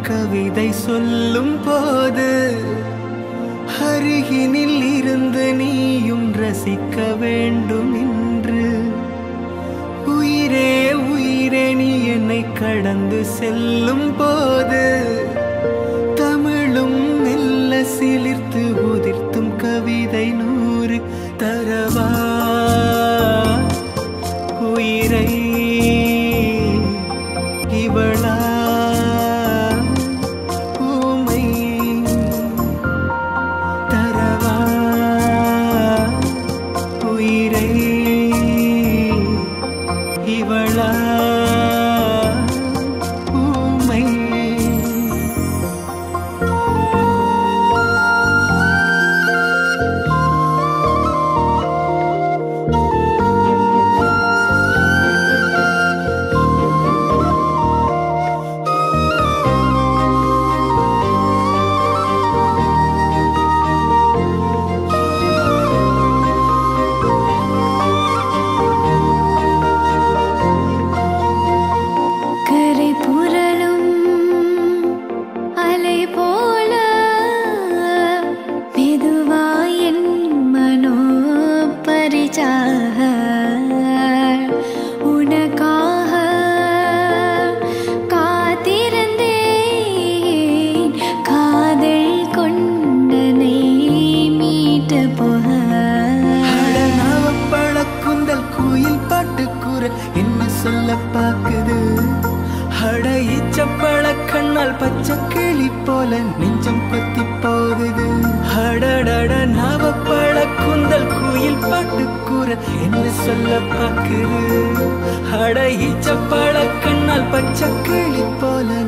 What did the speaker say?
கவிதை சொல்லும் போது அருகினில் இருந்து நீயும் ரசிக்க வேண்டும் என்று உயிரே உயிரே நீ என்னை கடந்து செல்லும் போது தமிழும் மெல்ல சிலிர்த்து உதிர்த்தும் கவிதை நூறு தரவா உயிரை இவளா ஊமை தரவா உயிரை இவளா ஊமை கரை புரளும் அலை போல மெதுவாய் என் மனோ பரிச்சாக உனக்காக காத்திருந்தேன் காதல் கொண்டனை மீட்ட போக பழக்குந்தல் குயில் பாட்டுக்கூற என்ன சொல்ல பாக்குது அட இச்சப்பழ கண்ணால் பச்சை கிளி போல நெஞ்சம் பத்தி போகுது அடடட நவப்பழ குந்தல் குயில் பாட்டுக்கூற என்ன சொல்ல பாக்குது அட இச்சப்பழ கண்ணால் பச்சை கிளி போல